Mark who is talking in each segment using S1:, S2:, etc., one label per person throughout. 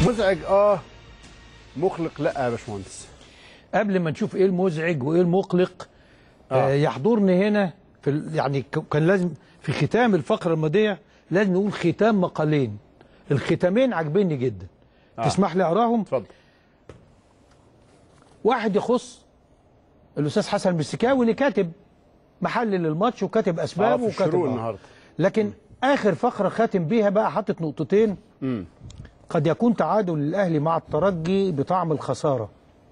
S1: مزعج اه مقلق لا يا باشمهندس
S2: قبل ما نشوف ايه المزعج وايه المقلق آه.
S1: آه.
S2: يحضرني هنا في ال- يعني ك- كان لازم في ختام الفقره الماضيه لازم نقول ختام مقالين الختامين عاجبني جدا آه.
S1: آه.
S2: تسمح لي اقراهم
S1: اتفضل
S2: واحد يخص الاستاذ حسن المسكاوي اللي كاتب محلل الماتش وكاتب
S1: اه
S2: اسبابه
S1: في الشروق
S2: وكاتب آه.
S1: النهارده
S2: لكن اخر فقره خاتم بيها بقى حاطط نقطتين
S1: امم
S2: قد يكون تعادل الاهلي مع الترجي بطعم الخساره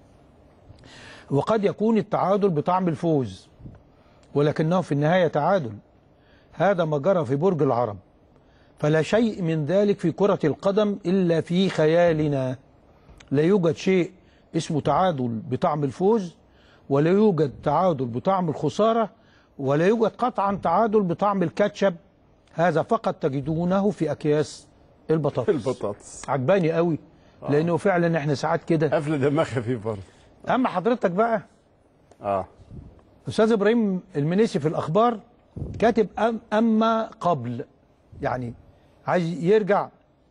S2: وقد يكون التعادل بطعم الفوز ولكنه في النهايه تعادل هذا ما جرى في برج العرب فلا شيء من ذلك في كره القدم الا في خيالنا لا يوجد شيء اسمه تعادل بطعم الفوز ولا يوجد تعادل بطعم الخساره ولا يوجد قطعا تعادل بطعم الكاتشب هذا فقط تجدونه في اكياس البطاطس
S1: البطاطس
S2: عجباني قوي لانه فعلا احنا ساعات كده
S1: قفله دمها خفيف برضه
S2: اما حضرتك بقى
S1: اه
S2: استاذ ابراهيم المنيسي في الاخبار كاتب أم اما قبل يعني عايز يرجع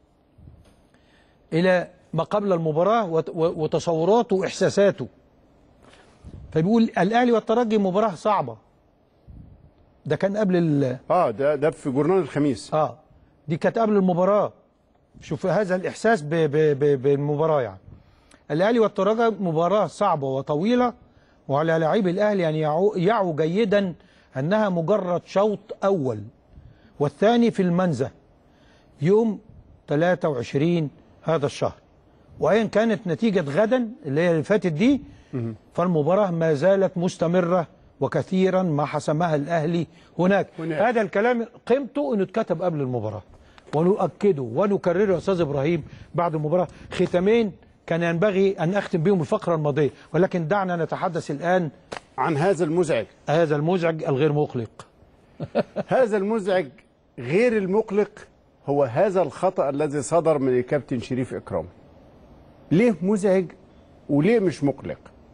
S2: الى ما قبل المباراه وت- و- وتصوراته واحساساته فبيقول الاهلي والترجي مباراه صعبه ده كان قبل ال
S1: اه ده ده في جورنال الخميس
S2: اه دي كانت قبل المباراه شوف هذا الاحساس ب ب ب بالمباراه يعني الاهلي والترجي مباراه صعبه وطويله وعلى لاعبي الاهلي ان يعوا, يعوا جيدا انها مجرد شوط اول والثاني في المنزه يوم 23 هذا الشهر وأيا كانت نتيجة غدا اللي هي اللي فاتت دي فالمباراة ما زالت مستمرة وكثيرا ما حسمها الأهلي هناك.
S1: هناك.
S2: هذا الكلام قيمته أنه اتكتب قبل المباراة ونؤكده ونكرره يا أستاذ إبراهيم بعد المباراة ختامين كان ينبغي أن أختم بهم الفقرة الماضية ولكن دعنا نتحدث الآن
S1: عن هذا المزعج
S2: هذا المزعج الغير مقلق
S1: هذا المزعج غير المقلق هو هذا الخطأ الذي صدر من الكابتن شريف إكرام ليه مزعج وليه مش مقلق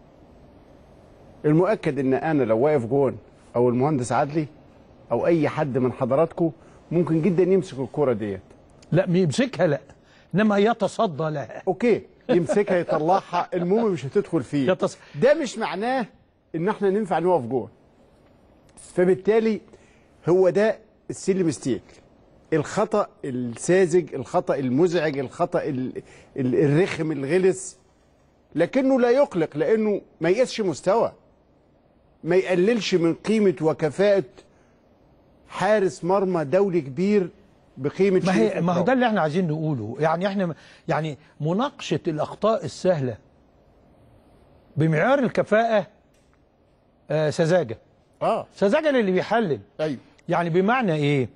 S1: المؤكد ان انا لو واقف جون او المهندس عدلي او اي حد من حضراتكم ممكن جدا يمسك الكرة ديت
S2: لا يمسكها لا إنما يتصدى لها
S1: اوكي يمسكها يطلعها المهم مش هتدخل فيه
S2: يتص...
S1: ده مش معناه ان احنا ننفع نقف جون فبالتالي هو ده السلم ستيك الخطا الساذج الخطا المزعج الخطا ال- ال- الرخم الغلس لكنه لا يقلق لانه ما يقيسش مستوى ما يقللش من قيمه وكفاءه حارس مرمى دولي كبير بقيمه
S2: ما
S1: شريف
S2: هي ما هو
S1: إكرام.
S2: ده اللي احنا عايزين نقوله يعني احنا يعني مناقشه الاخطاء السهله بمعيار الكفاءه آه سذاجه
S1: اه
S2: سذاجه للي بيحلل
S1: ايوه
S2: يعني بمعنى ايه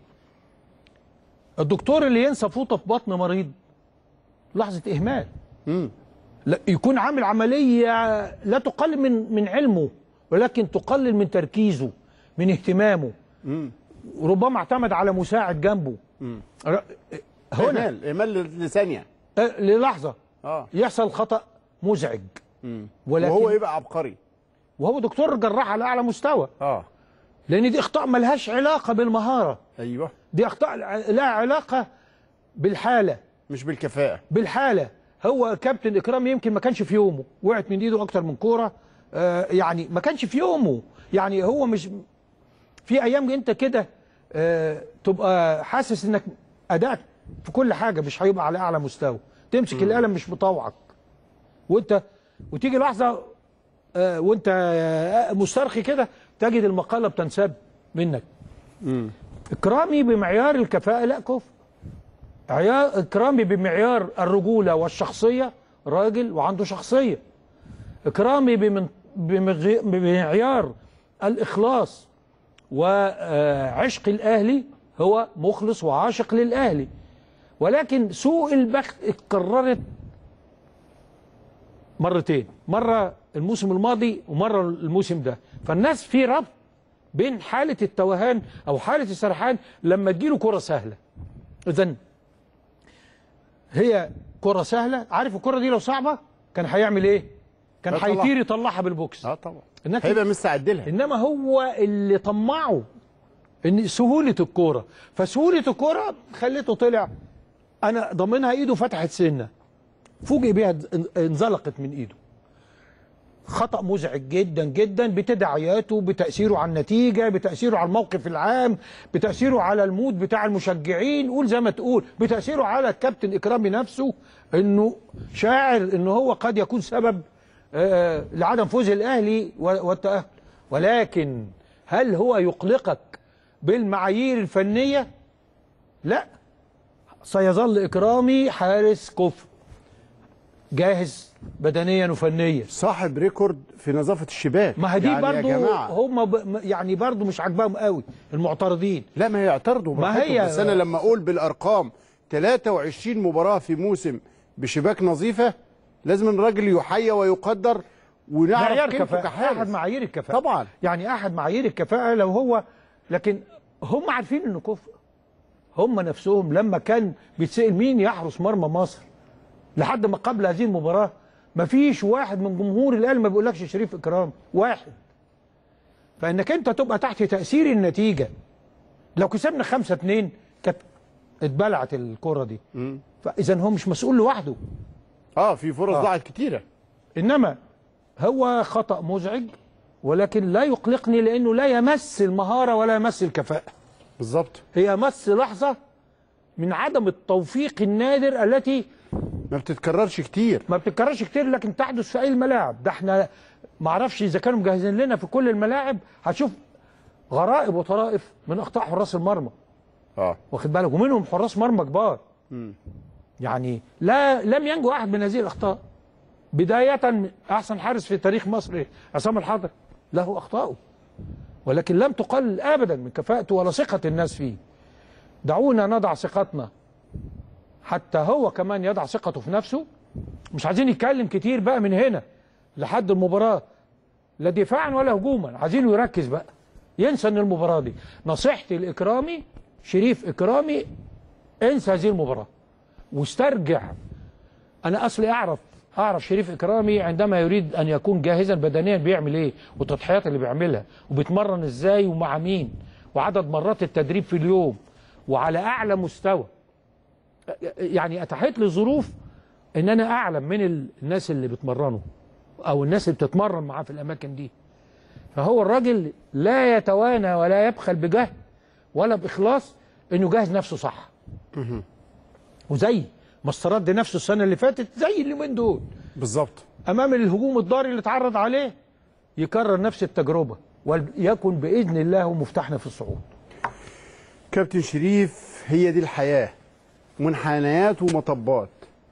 S2: الدكتور اللي ينسى فوطه في بطن مريض لحظه اهمال
S1: امم
S2: لا يكون عامل عمليه لا تقلل من من علمه ولكن تقلل من تركيزه من اهتمامه
S1: امم
S2: ربما اعتمد على مساعد جنبه ر- هنا
S1: اهمال اهمال لثانيه
S2: آه، للحظه
S1: اه
S2: يحصل خطأ مزعج
S1: مم.
S2: ولكن
S1: وهو يبقى عبقري
S2: وهو دكتور جراح على اعلى مستوى
S1: اه
S2: لان دي اخطاء ملهاش علاقه بالمهاره
S1: ايوه
S2: دي اخطاء لها علاقه بالحاله
S1: مش بالكفاءه
S2: بالحاله هو كابتن اكرام يمكن ما كانش في يومه وقعت من ايده اكتر من كوره آه يعني ما كانش في يومه يعني هو مش في ايام انت كده آه تبقى حاسس انك ادائك في كل حاجه مش هيبقى على اعلى مستوى تمسك القلم مش مطوعك وانت وتيجي لحظه آه وانت آه مسترخي كده تجد المقاله بتنساب منك اكرامي بمعيار الكفاءه لا كفر عيار اكرامي بمعيار الرجوله والشخصيه راجل وعنده شخصيه اكرامي بمن بمغي- بمعيار الاخلاص وعشق الاهلي هو مخلص وعاشق للاهلي ولكن سوء البخت اتكررت مرتين مره الموسم الماضي ومره الموسم ده فالناس في ربط بين حاله التوهان او حاله السرحان لما تجيله كره سهله اذا هي كره سهله عارف الكره دي لو صعبه كان هيعمل ايه كان
S1: هيطلعها.
S2: هيطير يطلعها بالبوكس
S1: اه طبعا
S2: الناس
S1: هيبقى مستعد لها
S2: انما هو اللي طمعه ان سهوله الكوره فسهوله الكوره خليته طلع انا ضامنها ايده فتحت سنه فوجئ بيها ان- انزلقت من ايده خطأ مزعج جدا جدا بتداعياته بتأثيره على النتيجة بتأثيره على الموقف العام بتأثيره على المود بتاع المشجعين قول زي ما تقول بتأثيره على الكابتن إكرامي نفسه انه شاعر انه هو قد يكون سبب آه لعدم فوز الأهلي و- والتأهل ولكن هل هو يقلقك بالمعايير الفنية لا سيظل إكرامي حارس كفء جاهز بدنيا وفنيا
S1: صاحب ريكورد في نظافه الشباك
S2: ما هي دي
S1: يعني
S2: برضو
S1: يا جماعه
S2: هم ب... م- يعني برضو مش عاجباهم قوي المعترضين
S1: لا ما هيعترضوا
S2: ما
S1: براحتهم،
S2: هي-
S1: بس انا لما اقول بالارقام 23 مباراه في موسم بشباك نظيفه لازم الراجل يحيى ويقدر ونعرف
S2: معيار
S1: قيمته
S2: كفاءة
S1: كحارس
S2: أحد معايير الكفاءة
S1: طبعا.
S2: يعني أحد معايير الكفاءة لو هو لكن هم عارفين إنه كفء هم نفسهم لما كان بيتسأل مين يحرس مرمى مصر لحد ما قبل هذه المباراة مفيش واحد من جمهور الأهلي ما بيقولكش شريف إكرام واحد فإنك أنت تبقى تحت تأثير النتيجة لو كسبنا خمسة اتنين كانت اتبلعت الكرة دي فإذا هو مش مسؤول لوحده
S1: اه في فرص
S2: آه.
S1: ضاعت كتيره
S2: انما هو خطا مزعج ولكن لا يقلقني لانه لا يمس المهاره ولا يمس الكفاءه
S1: بالظبط
S2: هي يمس لحظه من عدم التوفيق النادر التي
S1: ما بتتكررش كتير
S2: ما بتتكررش كتير لكن تحدث في اي الملاعب ده احنا ما اعرفش اذا كانوا مجهزين لنا في كل الملاعب هتشوف غرائب وطرائف من اخطاء حراس المرمى
S1: اه
S2: واخد بالك ومنهم حراس مرمى كبار يعني لا لم ينجو احد من هذه الاخطاء بدايه احسن حارس في تاريخ مصر عصام الحضر له اخطاؤه ولكن لم تقل ابدا من كفاءته ولا ثقه الناس فيه دعونا نضع ثقتنا حتى هو كمان يضع ثقته في نفسه مش عايزين يتكلم كتير بقى من هنا لحد المباراه لا دفاعا ولا هجوما عايزينه يركز بقى ينسى ان المباراه دي نصيحتي لاكرامي شريف اكرامي انسى هذه المباراه واسترجع انا اصلي اعرف اعرف شريف اكرامي عندما يريد ان يكون جاهزا بدنيا بيعمل ايه والتضحيات اللي بيعملها وبيتمرن ازاي ومع مين وعدد مرات التدريب في اليوم وعلى اعلى مستوى يعني اتاحت لي ظروف ان انا اعلم من ال- الناس اللي بيتمرنوا او الناس اللي بتتمرن معاه في الاماكن دي فهو الراجل لا يتوانى ولا يبخل بجهد ولا باخلاص انه جاهز نفسه صح وزي ما استرد نفسه السنه اللي فاتت زي اليومين دول
S1: بالظبط
S2: امام الهجوم الضاري اللي اتعرض عليه يكرر نفس التجربه وليكن باذن الله هو مفتاحنا في الصعود
S1: كابتن شريف هي دي الحياة منحنيات ومطبات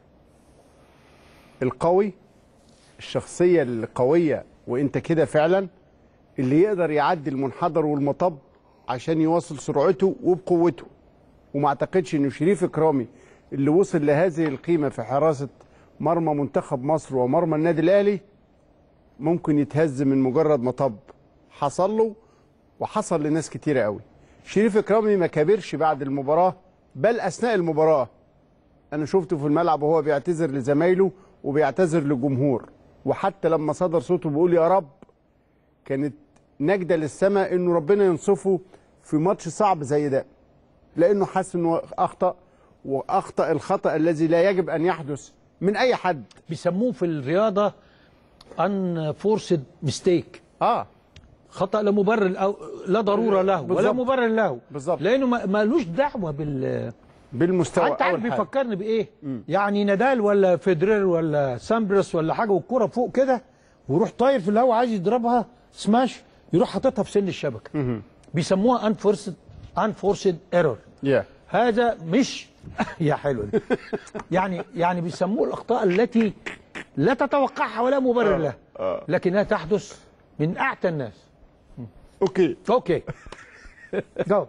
S1: القوي الشخصية القوية وانت كده فعلا اللي يقدر يعدي المنحدر والمطب عشان يواصل سرعته وبقوته وما اعتقدش انه شريف اكرامي اللي وصل لهذه القيمة في حراسة مرمى منتخب مصر ومرمى النادي الاهلي ممكن يتهز من مجرد مطب حصل له وحصل لناس كتيرة قوي شريف اكرامي ما كبرش بعد المباراه بل اثناء المباراه انا شفته في الملعب وهو بيعتذر لزمايله وبيعتذر للجمهور وحتى لما صدر صوته بيقول يا رب كانت نجده للسماء انه ربنا ينصفه في ماتش صعب زي ده لانه حس انه اخطا واخطا الخطا الذي لا يجب ان يحدث من اي حد
S2: بيسموه في الرياضه ان فورسد ميستيك
S1: اه
S2: خطا لا مبرر أو لا ضروره له ولا
S1: بالظبط.
S2: مبرر له
S1: بالظبط.
S2: لانه ما- مالوش دعوه بال
S1: بالمستوى
S2: انت عارف
S1: اول حاجه
S2: بيفكرني بايه يعني نادال ولا فيدرير ولا سامبرس ولا حاجه والكره فوق كده ويروح طاير في الهواء عايز يضربها سماش يروح حاططها في سن الشبكه بيسموها انفورسد انفورسد ايرور
S1: yeah.
S2: هذا مش يا حلو دي. يعني يعني بيسموه الاخطاء التي لا تتوقعها ولا مبرر لها لكنها تحدث من اعتى الناس
S1: اوكي
S2: اوكي جو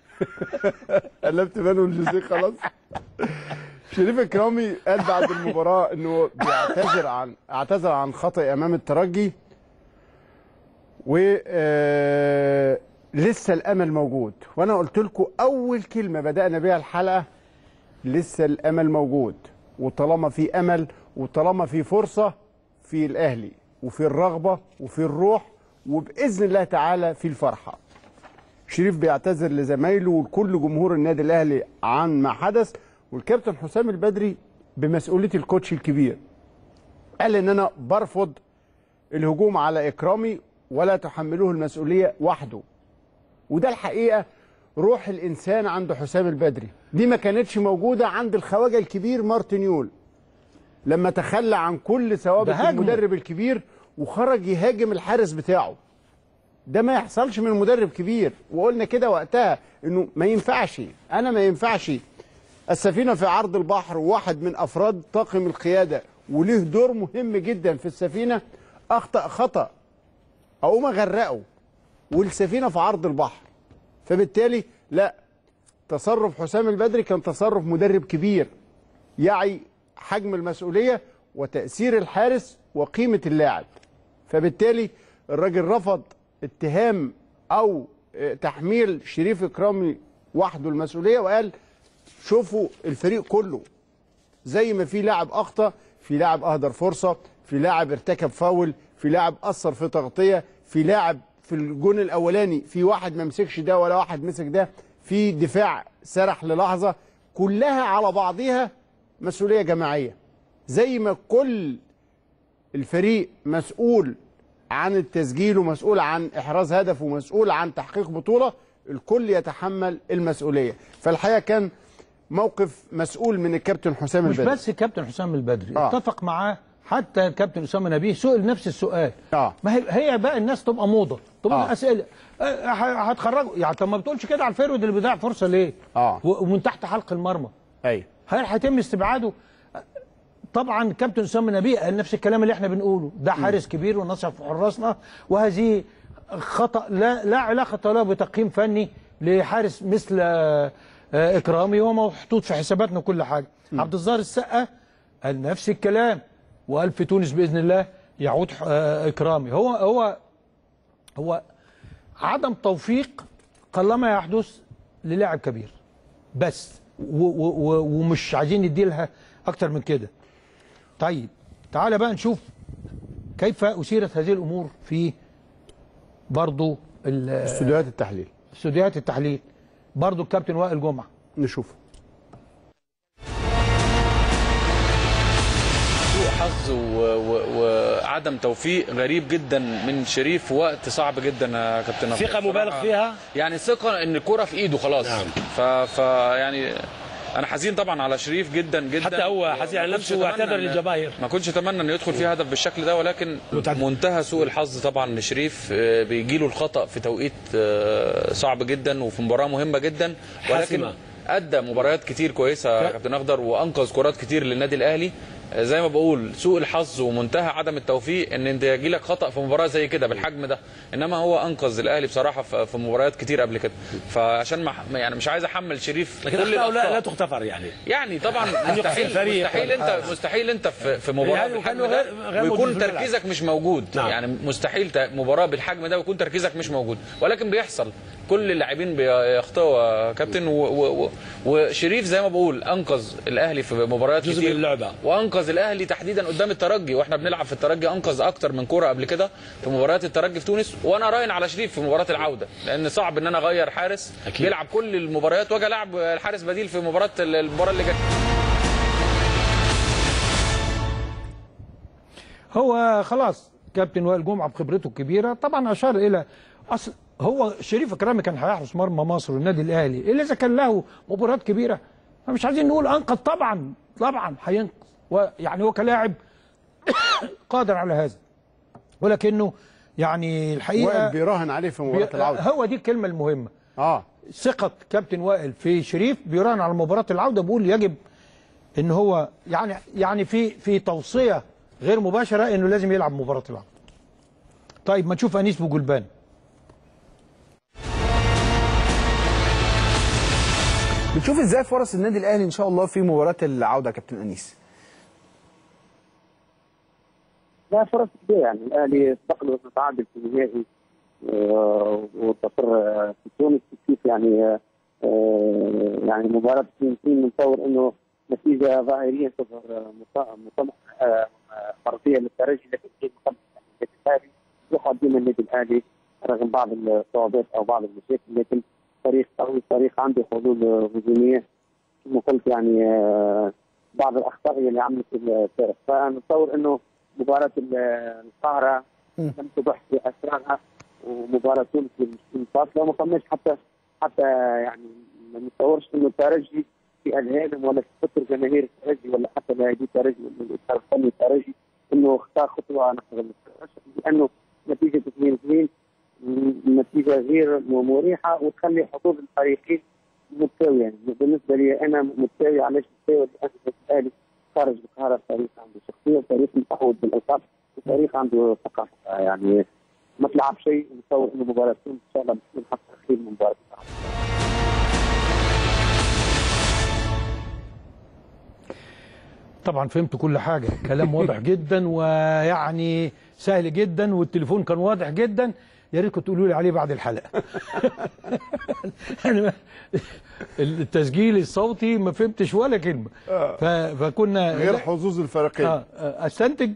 S1: قلبت مانو الجوزيه خلاص شريف اكرامي قال بعد المباراه انه بيعتذر عن اعتذر عن خطأ امام الترجي و آه، لسه الامل موجود وانا قلت لكم اول كلمه بدانا بيها الحلقه لسه الامل موجود وطالما في امل وطالما في فرصه في الاهلي وفي الرغبه وفي الروح وباذن الله تعالى في الفرحه شريف بيعتذر لزمايله ولكل جمهور النادي الاهلي عن ما حدث والكابتن حسام البدري بمسؤوليه الكوتش الكبير قال ان انا برفض الهجوم على اكرامي ولا تحملوه المسؤوليه وحده وده الحقيقه روح الانسان عند حسام البدري دي ما كانتش موجوده عند الخواجه الكبير مارتينيول لما تخلى عن كل ثوابت
S2: ده هاجمه.
S1: المدرب الكبير وخرج يهاجم الحارس بتاعه ده ما يحصلش من مدرب كبير وقلنا كده وقتها انه ما ينفعش انا ما ينفعش السفينه في عرض البحر وواحد من افراد طاقم القياده وله دور مهم جدا في السفينه اخطا خطا اقوم اغرقه والسفينه في عرض البحر فبالتالي لا تصرف حسام البدري كان تصرف مدرب كبير يعي حجم المسؤوليه وتاثير الحارس وقيمه اللاعب فبالتالي الراجل رفض اتهام او اه، تحميل شريف اكرامي وحده المسؤوليه وقال شوفوا الفريق كله زي ما في لاعب اخطا في لاعب اهدر فرصه في لاعب ارتكب فاول في لاعب اثر في تغطيه في لاعب في الجون الاولاني في واحد ما مسكش ده ولا واحد مسك ده في دفاع سرح للحظه كلها على بعضها مسؤوليه جماعيه زي ما كل الفريق مسؤول عن التسجيل ومسؤول عن احراز هدف ومسؤول عن تحقيق بطوله الكل يتحمل المسؤوليه فالحقيقه كان موقف مسؤول من الكابتن حسام
S2: مش
S1: البدري
S2: بس كابتن حسام البدري
S1: آه.
S2: اتفق معاه حتى الكابتن اسامه نبيه سئل نفس السؤال
S1: اه
S2: ما هي هي بقى الناس تبقى موضه تبقى
S1: آه.
S2: اسئله أه، ه- هتخرجوا يعني طب ما بتقولش كده على الفيرود اللي بيضيع فرصه ليه؟
S1: آه.
S2: و- ومن تحت حلق المرمى
S1: ايوه
S2: هل هيتم استبعاده؟ طبعا كابتن اسامه نبيه قال نفس الكلام اللي احنا بنقوله ده حارس كبير ونصف في حراسنا وهذه خطا لا لا علاقه له بتقييم فني لحارس مثل آه، آه، اكرامي هو محطوط في حساباتنا كل حاجه عبد الظاهر السقا قال نفس الكلام وقال في تونس باذن الله يعود آه، اكرامي هو هو هو عدم توفيق قلما يحدث للاعب كبير بس و و و ومش عايزين نديلها اكتر من كده طيب تعالى بقى نشوف كيف أثيرت هذه الأمور في برضو ال-
S1: استوديوهات التحليل
S2: استوديوهات التحليل برضو الكابتن وائل جمعة
S1: نشوفه
S3: سوء حظ و- و- وعدم توفيق غريب جدا من شريف في وقت صعب جدا يا كابتن أبو.
S4: ثقة مبالغ
S3: بصراحة
S4: فيها؟
S3: يعني ثقة ان الكرة في ايده خلاص
S4: نعم.
S3: ف... ف يعني انا حزين طبعا على شريف جدا جدا
S4: حتى هو حزين على
S3: ما
S4: نفسه
S3: كنتش
S4: واعتذر
S3: أتمنى إن-
S4: للجماهير.
S3: ما كنتش اتمنى انه يدخل فيه هدف بالشكل ده ولكن
S4: متعدد.
S3: منتهى سوء الحظ طبعا لشريف آه، بيجيله الخطأ في توقيت آه، صعب جدا وفي مباراة مهمة جدا ولكن
S4: حاسمة.
S3: ادى مباريات كتير كويسه يا كابتن اخضر وانقذ كرات كتير للنادي الاهلي آه، زي ما بقول سوء الحظ ومنتهى عدم التوفيق ان انت يجي لك خطا في مباراه زي كده بالحجم ده انما هو انقذ الاهلي بصراحه في في مباريات كتير قبل كده فعشان ما يعني مش عايز احمل شريف
S4: لكن
S3: كل
S4: أخطاء لا,
S3: الأخطاء.
S4: لا تغتفر يعني
S3: يعني طبعا
S4: يخسر
S3: مستحيل
S4: فريق.
S3: مستحيل انت مستحيل انت في في مباراه
S4: يعني
S3: بالحجم
S4: وكانه
S3: ده
S4: غير- غير موجود
S3: ويكون
S4: في الملعب.
S3: تركيزك مش موجود
S4: نعم.
S3: يعني مستحيل ت- مباراه بالحجم ده ويكون تركيزك مش موجود ولكن بيحصل كل اللاعبين بيخطئوا يا كابتن و- و- و- وشريف زي ما بقول انقذ الاهلي في مباريات
S4: جزء
S3: كتير
S4: من اللعبة.
S3: وانقذ الاهلي تحديدا قدام الترجي واحنا بنلعب في الترجي انقذ اكتر من كوره قبل كده في مباريات الترجي في تونس وانا راهن على شريف في مباراه العوده لان صعب ان انا اغير حارس
S4: أكيد.
S3: بيلعب كل المباريات واجي العب الحارس بديل في مباراه المباراه اللي جايه
S2: هو خلاص كابتن وائل جمعة بخبرته الكبيرة طبعا أشار إلى أصل هو شريف إكرامي كان هيحرس مرمى مصر والنادي الأهلي إلا إذا كان له مباريات كبيرة فمش عايزين نقول أنقذ طبعا طبعا هينقذ ويعني هو كلاعب قادر على هذا ولكنه يعني الحقيقة
S1: وائل بيراهن عليه في مباراه
S2: بي-
S1: العوده
S2: هو دي الكلمة المهمة
S1: اه
S2: ثقة كابتن وائل في شريف بيراهن على مباراة العودة بيقول يجب ان هو يعني يعني في في توصية غير مباشرة انه لازم يلعب مباراة العودة. طيب ما نشوف انيس بوجلبان
S5: بتشوف ازاي فرص النادي الاهلي ان شاء الله في مباراه العوده يا كابتن انيس
S6: لا فرص كبيره يعني الاهلي سبق له تعادل في النهائي آه، وانتصر آه، في تونس كيف يعني آه، آه، يعني مباراه التونسيين نتصور انه نتيجه ظاهريه تظهر آه، مط- مطمح آه، آه، مرضيه للترجي لكن هي مطمح النادي الاهلي يقعد ديما النادي الاهلي رغم بعض الصعوبات او بعض المشاكل لكن فريق قوي فريق عنده حلول آه، هجوميه كما قلت يعني آه، بعض الاخطاء اللي عملت الفرق فنتصور انه مباراه ال- القاهره لم تضح باسرارها ومباراه تونس الفاصله وما فماش حتى حتى يعني ما نتصورش انه الترجي في اذهانهم ولا في فكر جماهير الترجي ولا حتى لاعبي الترجي ولا الاطار الفني الترجي انه اختار خطوه نحو المستوى لانه نتيجه 2 2 نتيجه غير مريحه وتخلي حظوظ الفريقين متساويه يعني بالنسبه لي انا متساوي علاش متساوي؟ لان النادي الاهلي خارج القاهره فريق عنده شخصيه فريق متعود بالالقاب وفريق عنده ثقافه يعني ما تلعب شيء نتصور انه مباراه تونس ان شاء الله بتكون حتى خير من مباراه القاهره
S2: طبعا فهمت كل حاجة كلام واضح جدا ويعني سهل جدا والتليفون كان واضح جدا يا ريت تقولوا لي عليه بعد الحلقة أنا ما- التسجيل الصوتي ما فهمتش ولا كلمة ف- فكنا
S1: غير
S2: لا-
S1: حظوظ الفريقين
S2: آه، آه، استنتج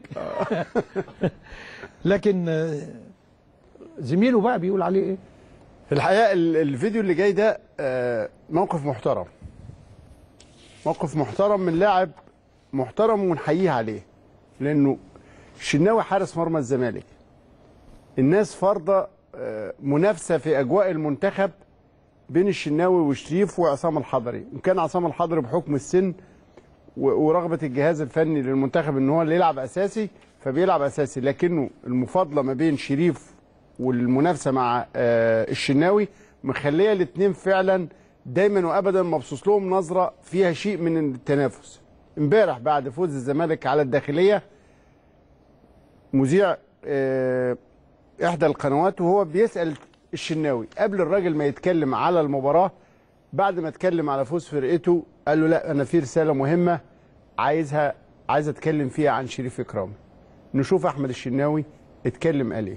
S2: لكن آه، زميله بقى بيقول عليه ايه
S1: الحقيقه ال- الفيديو اللي جاي ده آه، موقف محترم موقف محترم من لاعب محترم ونحييه عليه لانه الشناوي حارس مرمى الزمالك الناس فرضه آه، منافسه في اجواء المنتخب بين الشناوي وشريف وعصام الحضري ان كان عصام الحضري بحكم السن و- ورغبه الجهاز الفني للمنتخب ان هو اللي يلعب اساسي فبيلعب اساسي لكنه المفاضله ما بين شريف والمنافسه مع آه، الشناوي مخليه الاثنين فعلا دايما وابدا مبسوط لهم نظره فيها شيء من التنافس امبارح بعد فوز الزمالك على الداخليه مذيع آه، احدى القنوات وهو بيسال الشناوي قبل الراجل ما يتكلم على المباراه بعد ما اتكلم على فوز فرقته قال له لا انا في رساله مهمه عايزها عايز اتكلم فيها عن شريف اكرامي نشوف احمد الشناوي اتكلم قال ايه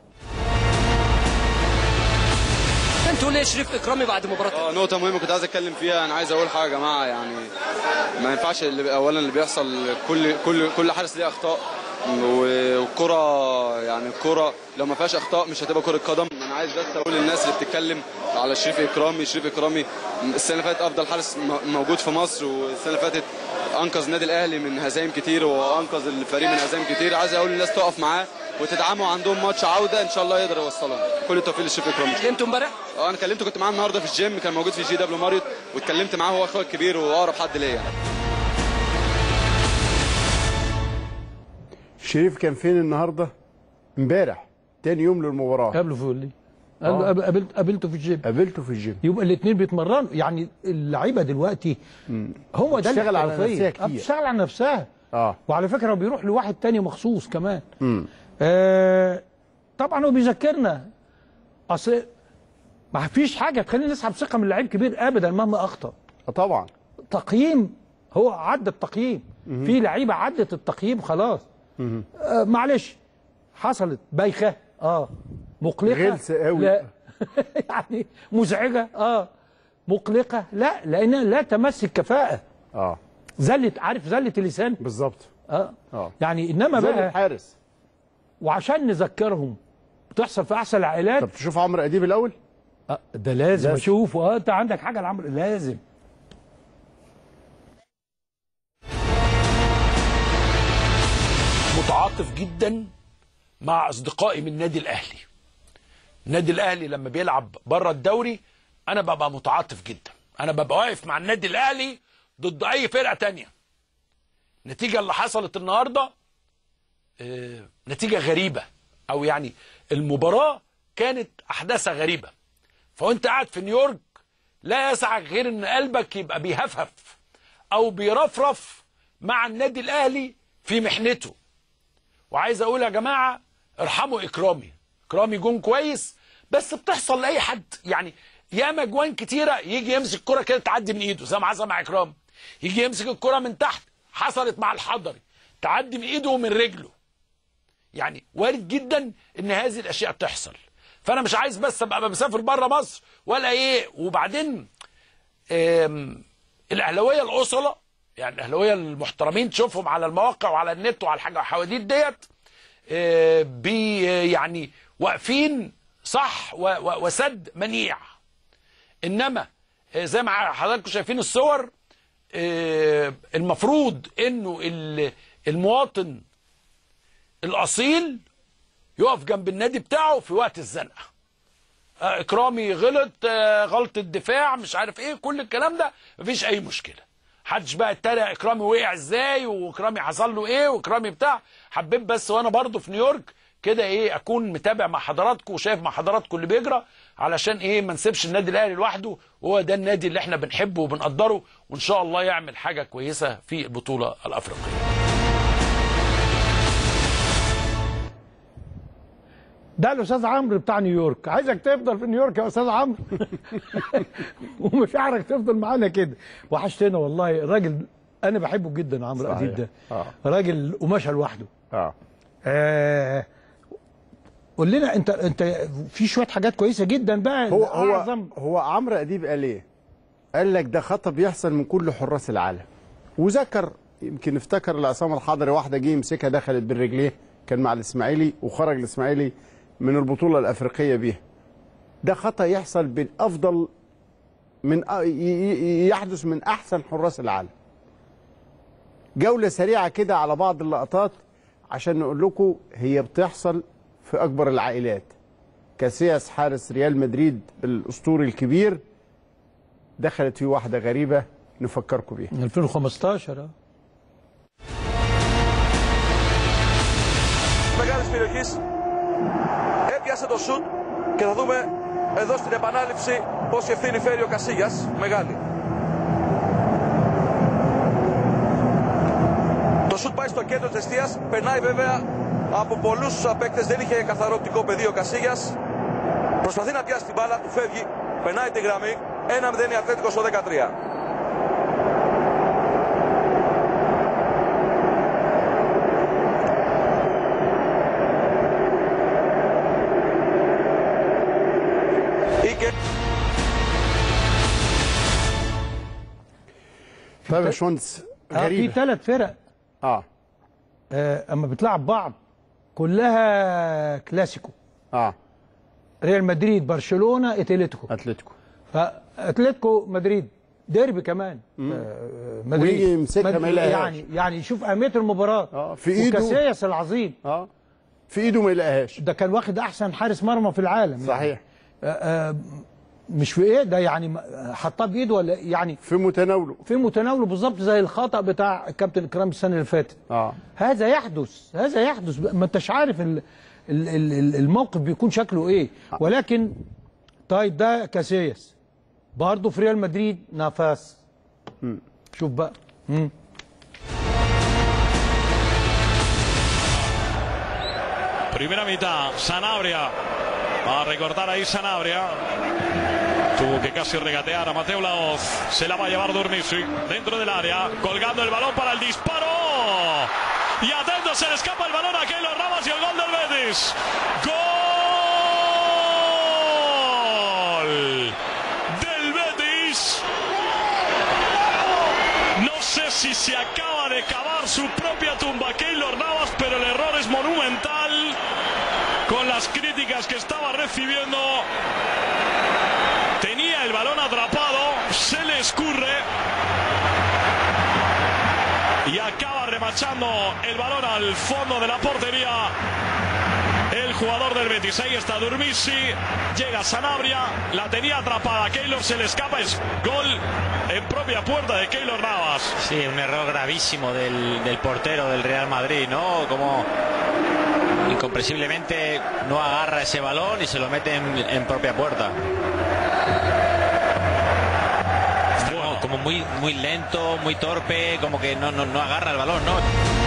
S4: انتوا ليه شريف اكرامي بعد مباراه
S7: اه نقطة مهمة كنت عايز اتكلم فيها انا عايز اقول حاجة يا جماعة يعني ما ينفعش اللي اولا اللي بيحصل كل كل كل حارس ليه اخطاء والكرة يعني الكرة لو ما فيهاش اخطاء مش هتبقى كرة قدم انا عايز بس اقول للناس اللي بتتكلم على شريف اكرامي شريف اكرامي السنة اللي فاتت افضل حارس م- موجود في مصر والسنة اللي فاتت انقذ النادي الاهلي من هزايم كتير وانقذ الفريق من هزايم كتير عايز اقول للناس تقف معاه وتدعمه عندهم ماتش عودة ان شاء الله يقدر يوصلها كل التوفيق لشريف اكرامي
S4: انتوا امبارح
S7: اه انا كلمته كنت معاه النهارده في الجيم كان موجود في جي دبليو ماريوت واتكلمت معاه هو اخويا الكبير واقرب حد ليا
S1: شريف كان فين النهارده امبارح تاني يوم للمباراه
S2: قابله في لي قال له
S1: آه.
S2: قابل- قابلت قابلته في الجيم
S1: قابلته في الجيم
S2: يبقى الاثنين بيتمرنوا يعني اللعيبه دلوقتي هو ده
S1: بتشتغل على
S2: الاحترافية.
S1: نفسها كتير.
S2: آه، بتشتغل على نفسها
S1: اه
S2: وعلى فكره هو بيروح لواحد تاني مخصوص كمان
S1: امم
S2: آه طبعا هو بيذكرنا اصل ما فيش حاجه تخلينا نسحب ثقه من لعيب كبير ابدا مهما اخطا
S1: طبعا
S2: تقييم هو عدى التقييم في لعيبه عدت التقييم خلاص آه معلش حصلت بايخه اه مقلقه
S1: غلسة قوي.
S2: لا يعني مزعجه اه مقلقه لا لانها لا تمس الكفاءه
S1: اه
S2: زله عارف زله اللسان
S1: بالظبط
S2: اه
S1: اه
S2: يعني انما
S1: زي
S2: بقى
S1: الحارس
S2: وعشان نذكرهم بتحصل في احسن العائلات
S1: طب تشوف عمرو اديب الاول
S2: آه ده لازم
S1: لازم.
S2: اشوفه اه انت عندك حاجه لعمرو لازم
S8: متعاطف جدا مع اصدقائي من النادي الاهلي النادي الاهلي لما بيلعب بره الدوري انا ببقى متعاطف جدا انا ببقى واقف مع النادي الاهلي ضد اي فرقه تانية النتيجه اللي حصلت النهارده آه، نتيجه غريبه او يعني المباراه كانت احداثها غريبه فوانت قاعد في نيويورك لا يسعك غير ان قلبك يبقى بيهفهف او بيرفرف مع النادي الاهلي في محنته وعايز اقول يا جماعه ارحموا اكرامي اكرامي جون كويس بس بتحصل لاي حد يعني ياما جوان كتيره يجي يمسك الكره كده تعدي من ايده زي ما حصل مع اكرام يجي يمسك الكره من تحت حصلت مع الحضري تعدي من ايده ومن رجله يعني وارد جدا ان هذه الاشياء تحصل فانا مش عايز بس ابقى مسافر بره مصر ولا ايه وبعدين آم، الاهلاويه الاصله يعني الاهلاويه المحترمين تشوفهم على المواقع وعلى النت وعلى الحاجه الحواديت ديت آه، بي يعني واقفين صح و- و- وسد منيع انما آه، زي ما حضراتكم شايفين الصور آه، المفروض انه ال- المواطن الاصيل يقف جنب النادي بتاعه في وقت الزنقه آه، اكرامي غلط آه، غلطه دفاع مش عارف ايه كل الكلام ده مفيش اي مشكله محدش بقى اتريق اكرامي وقع ازاي واكرامي حصل له ايه واكرامي بتاع حبيت بس وانا برضو في نيويورك كده ايه اكون متابع مع حضراتكم وشايف مع حضراتكم اللي بيجرى علشان ايه ما نسيبش النادي الاهلي لوحده وهو ده النادي اللي احنا بنحبه وبنقدره وان شاء الله يعمل حاجه كويسه في البطوله الافريقيه
S2: ده الاستاذ عمرو بتاع نيويورك عايزك تفضل في نيويورك يا استاذ عمرو ومشاعرك تفضل معانا كده وحشتنا والله الراجل انا بحبه جدا عمرو
S1: صحيح.
S2: اديب ده
S1: آه.
S2: راجل قماشه لوحده
S1: اه
S2: آه قول لنا انت انت في شويه حاجات كويسه جدا بقى
S1: هو هو
S2: اعظم
S1: هو عمرو اديب قال ايه؟ قال لك ده خطا بيحصل من كل حراس العالم وذكر يمكن افتكر العصام الحضري واحده جه يمسكها دخلت بالرجليه كان مع الاسماعيلي وخرج الاسماعيلي من البطوله الافريقيه بيها ده خطا يحصل بين افضل من أ- ي- ي- يحدث من احسن حراس العالم جوله سريعه كده على بعض اللقطات عشان نقول لكم هي بتحصل في اكبر العائلات كاسياس حارس ريال مدريد الاسطوري الكبير دخلت فيه واحده غريبه نفكركم بيها
S2: 2015 اه
S9: μεγάλης περιοχής έπιασε το σουτ και θα δούμε εδώ στην επανάληψη πόση ευθύνη φέρει ο Κασίγιας μεγάλη το σουτ πάει στο κέντρο της αιστείας περνάει βέβαια από πολλούς παίκτες δεν είχε καθαρό οπτικό πεδίο ο Κασίγιας προσπαθεί να πιάσει την μπάλα του φεύγει περνάει τη γραμμή 1-0 η Ατλέτικο στο 13 Ike
S1: طيب يا باشمهندس
S2: آه، في
S1: غريبه
S2: ثلاث فرق
S1: اه
S2: آه اما بتلعب بعض كلها كلاسيكو
S1: اه
S2: ريال مدريد برشلونه اتلتيكو
S1: اتلتيكو
S2: فاتلتيكو مدريد ديربي كمان آه مدريد
S1: ويجي يمسكها ما
S2: مد-
S1: يلاقيهاش.
S2: يعني يعني شوف اهميه المباراه
S1: اه في ايده
S2: وكاسياس العظيم
S1: اه في ايده ما يلاقيهاش
S2: ده كان واخد احسن حارس مرمى في العالم يعني.
S1: صحيح
S2: آه آه مش في ايه ده يعني م- حطاه بايده ولا يعني
S1: في متناوله
S2: في متناوله بالظبط زي الخطا بتاع الكابتن اكرام السنه اللي فاتت
S1: اه
S2: هذا يحدث هذا يحدث ما انتش عارف ال- ال- ال- الموقف بيكون شكله ايه ولكن طيب ده كاسياس برضه في ريال مدريد نافاس شوف بقى مم.
S10: Primera mitad, Sanabria. Va a recortar ahí Sanabria. Tuvo que casi regatear a Mateo Laoz. Se la va a llevar Durmisi dentro del área. Colgando el balón para el disparo. Y atento, se le escapa el balón a Keylor Navas y el gol del Betis. ¡Gol! Del Betis. No sé si se acaba de cavar su propia tumba Keylor Navas, pero el error es monumental con las críticas que estaba recibiendo. Tenía el balón atrapado, se le escurre y acaba remachando el balón al fondo de la portería. El jugador del Betis, ahí está Durmisi, llega Sanabria, la tenía atrapada, Keylor se le escapa, es gol en propia puerta de Keylor Navas.
S11: Sí, un error gravísimo del, del portero del Real Madrid, ¿no? Como incomprensiblemente no agarra ese balón y se lo mete en, en propia puerta. Está como, como muy, muy lento, muy torpe, como que no, no, no agarra el balón, ¿no?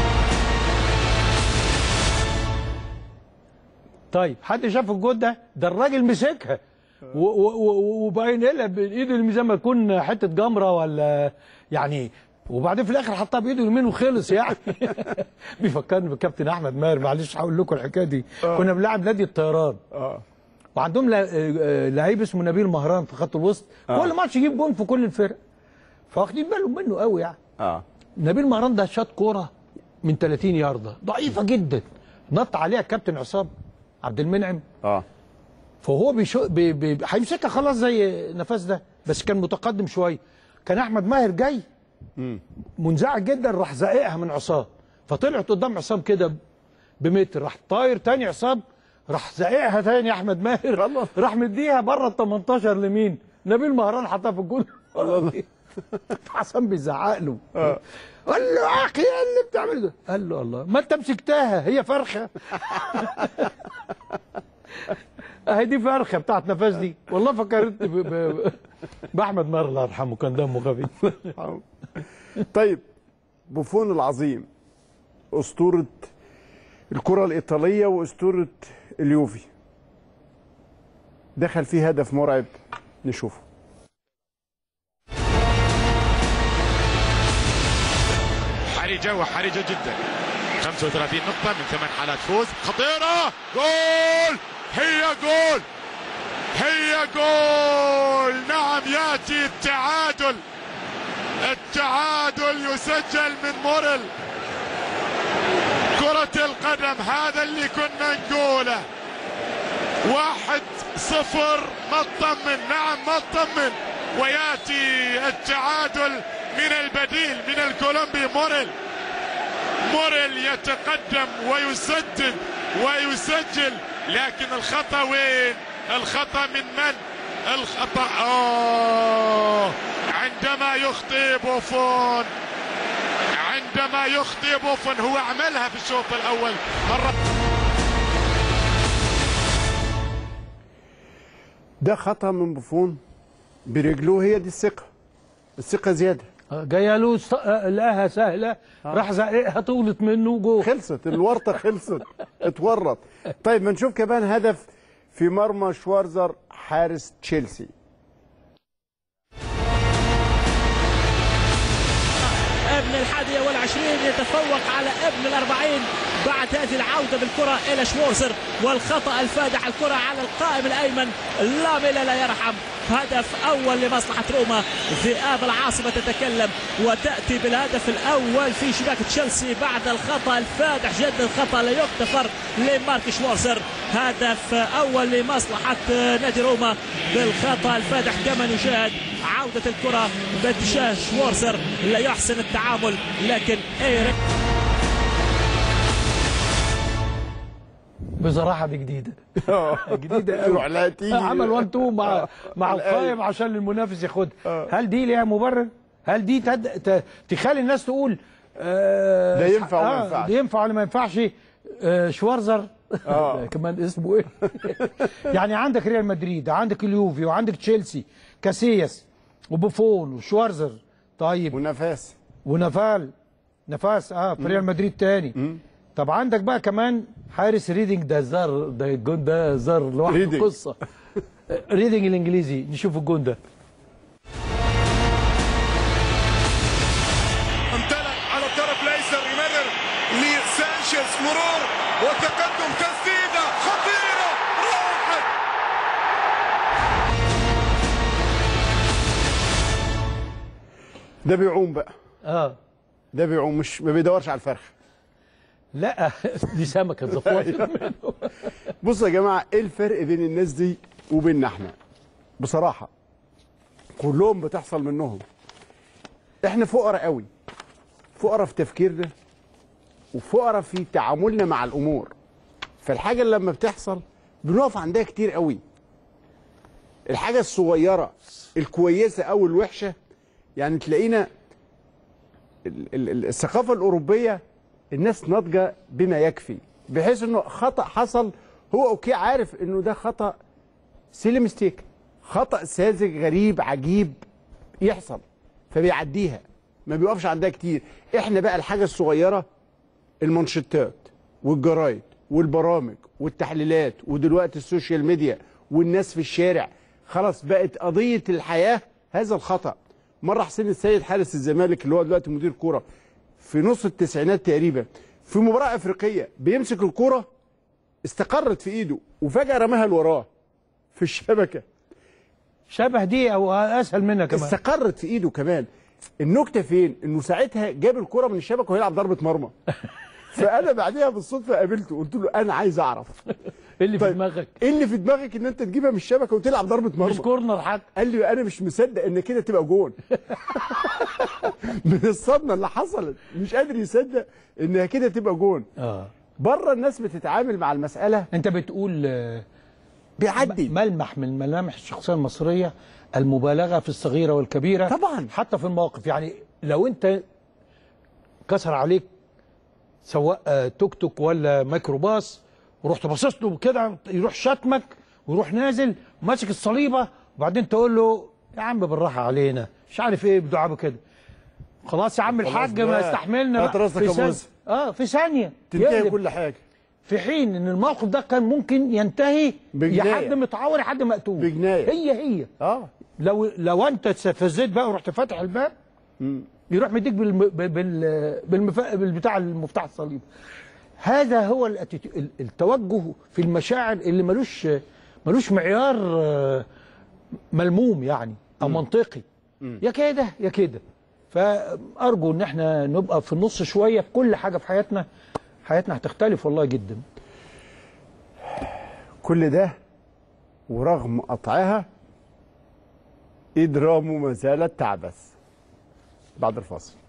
S2: طيب حد شاف الجول ده ده الراجل مسكها و- و- و- وباين لها بايده اليمين زي ما يكون حته جمره ولا يعني وبعدين في الاخر حطها بايده اليمين وخلص يعني بيفكرني بالكابتن احمد ماهر معلش هقول لكم الحكايه دي كنا بنلعب نادي الطيران
S1: اه
S2: وعندهم لا- آه، لعيب اسمه نبيل مهران في خط الوسط كل ماتش يجيب جون في كل الفرق فواخدين بالهم منه قوي يعني
S1: اه
S2: نبيل مهران ده شاط كوره من 30 يارده ضعيفه جدا نط عليها الكابتن عصام عبد المنعم
S1: اه
S2: فهو بيشو بي بي هيمسكها خلاص زي نفاس ده بس كان متقدم شويه كان احمد ماهر جاي منزعج جدا راح زققها من عصام فطلعت قدام عصام كده بمتر راح طاير تاني عصام راح زققها تاني احمد ماهر راح مديها بره ال 18 لمين؟ نبيل مهران حطها في الجول عصام بيزعق له قال له يا اخي ايه اللي بتعمله ده؟ قال له الله ما انت مسكتها هي فرخه اهي دي فرخه بتاعت نفاس دي والله فكرت ب... ب... باحمد ماهر الله يرحمه كان دمه خفيف
S1: طيب بوفون العظيم اسطوره الكره الايطاليه واسطوره اليوفي دخل فيه هدف مرعب نشوفه
S12: حرجة وحرجة جدا 35 نقطة من ثمان حالات فوز خطيرة جول هي جول هي جول نعم ياتي التعادل التعادل يسجل من موريل كرة القدم هذا اللي كنا نقوله واحد صفر ما تطمن نعم ما تطمن وياتي التعادل من البديل من الكولومبي موريل موريل يتقدم ويسدد ويسجل لكن الخطا وين الخطا من من الخطا أوه. عندما يخطئ بوفون عندما يخطئ بوفون هو عملها في الشوط الاول مره
S1: ده خطا من بوفون برجله هي دي الثقه الثقه زياده
S2: جايه له است- لقاها سهله راح زققها طولت منه جول
S1: خلصت الورطه خلصت اتورط طيب ما نشوف كمان هدف في مرمى شوارزر حارس تشيلسي
S13: ابن الحادية والعشرين يتفوق على ابن الأربعين بعد هذه العودة بالكرة إلى شوارزر والخطأ الفادح الكرة على القائم الأيمن لاميلا لا يرحم هدف أول لمصلحة روما ذئاب العاصمة تتكلم وتأتي بالهدف الأول في شباك تشيلسي بعد الخطأ الفادح جدا الخطأ لا يغتفر لمارك شوارزر هدف أول لمصلحة نادي روما بالخطأ الفادح كما نشاهد عودة الكرة باتجاه شوارزر لا يحسن التعامل لكن ايريك
S2: بصراحه دي جديده جديده
S1: تروح لها تيجي.
S2: عمل 1 2 مع مع
S1: القايم.
S2: القائم عشان المنافس ياخدها هل دي ليها مبرر؟ هل دي تد... ت... تخلي الناس تقول آه
S1: ده ينفع وما
S2: آه،
S1: ينفعش.
S2: ده ينفع ولا ما ينفعش آه شوارزر
S1: آه.
S2: كمان اسمه ايه يعني عندك ريال مدريد عندك اليوفي وعندك تشيلسي كاسياس وبوفون وشوارزر طيب
S1: ونفاس
S2: ونفال نفاس اه في ريال مدريد تاني طب عندك بقى كمان حارس ريدنج ده زار ده الجون ده زار لوحده
S1: ريدنج.
S2: قصه ريدنج الانجليزي نشوف الجون ده
S12: امتلك على الطرف الايسر يمرر لسانشيز مرور وتقدم تسديده خطيره راحت
S1: ده بيعوم بقى
S2: اه
S1: ده بيعوم مش ما بيدورش على الفرخ
S2: لا دي سمكه زفوات
S1: بصوا يا جماعه ايه الفرق بين الناس دي وبيننا احنا بصراحه كلهم بتحصل منهم احنا فقراء قوي فقراء في تفكيرنا وفقراء في تعاملنا مع الامور فالحاجه اللي لما بتحصل بنقف عندها كتير قوي الحاجه الصغيره الكويسه او الوحشه يعني تلاقينا ال- ال- ال- الثقافه الاوروبيه الناس ناضجه بما يكفي بحيث انه خطا حصل هو اوكي عارف انه ده خطا سيلي ميستيك خطا ساذج غريب عجيب يحصل فبيعديها ما بيوقفش عندها كتير احنا بقى الحاجه الصغيره المانشيتات والجرايد والبرامج والتحليلات ودلوقتي السوشيال ميديا والناس في الشارع خلاص بقت قضيه الحياه هذا الخطا مره حسين السيد حارس الزمالك اللي هو دلوقتي مدير كوره في نص التسعينات تقريبا في مباراه افريقيه بيمسك الكوره استقرت في ايده وفجاه رماها لوراه في الشبكه
S2: شبه دي او اسهل منها كمان
S1: استقرت في ايده كمان النكته فين انه ساعتها جاب الكره من الشبكه ويلعب ضربه مرمى فانا بعدها بالصدفه قابلته قلت له انا عايز اعرف
S2: ايه اللي في دماغك
S1: ايه اللي في دماغك ان انت تجيبها من الشبكه وتلعب ضربه مرمى
S2: مش كورنر حتى
S1: قال لي انا مش مصدق ان كده تبقى جون من الصدمه اللي حصلت مش قادر يصدق انها كده تبقى جون
S2: اه
S1: بره الناس بتتعامل مع المساله
S2: انت بتقول آه،
S1: بيعدي
S2: ملمح من ملامح الشخصيه المصريه المبالغه في الصغيره والكبيره
S1: طبعا
S2: حتى في المواقف يعني لو انت كسر عليك سواء آه، توك توك ولا ميكروباص ورحت باصص له كده يروح شتمك ويروح نازل ماسك الصليبه وبعدين تقول له يا عم بالراحه علينا مش عارف ايه بدعابه كده خلاص يا عم
S1: خلاص
S2: الحاج
S1: بقى.
S2: ما استحملنا
S1: هات
S2: بقى.
S1: راسك
S2: في
S1: يا
S2: ثانية.
S1: موسى.
S2: اه في ثانيه
S1: تنتهي
S2: يقلب.
S1: كل حاجه
S2: في حين ان الموقف ده كان ممكن ينتهي يا
S1: بجناية.
S2: حد متعور يا حد مقتول
S1: بجناية.
S2: هي هي
S1: اه
S2: لو لو انت استفزيت بقى ورحت فاتح الباب يروح مديك بالم... بال... بال... بالمف... بالبتاع المفتاح الصليب هذا هو الاتيتيو- ال- التوجه في المشاعر اللي ملوش ملوش معيار آه، ملموم يعني او منطقي يا كده يا كده فارجو ان احنا نبقى في النص شويه في كل حاجه في حياتنا حياتنا هتختلف والله جدا
S1: كل ده ورغم قطعها إدرامه ما زالت تعبث بعد الفاصل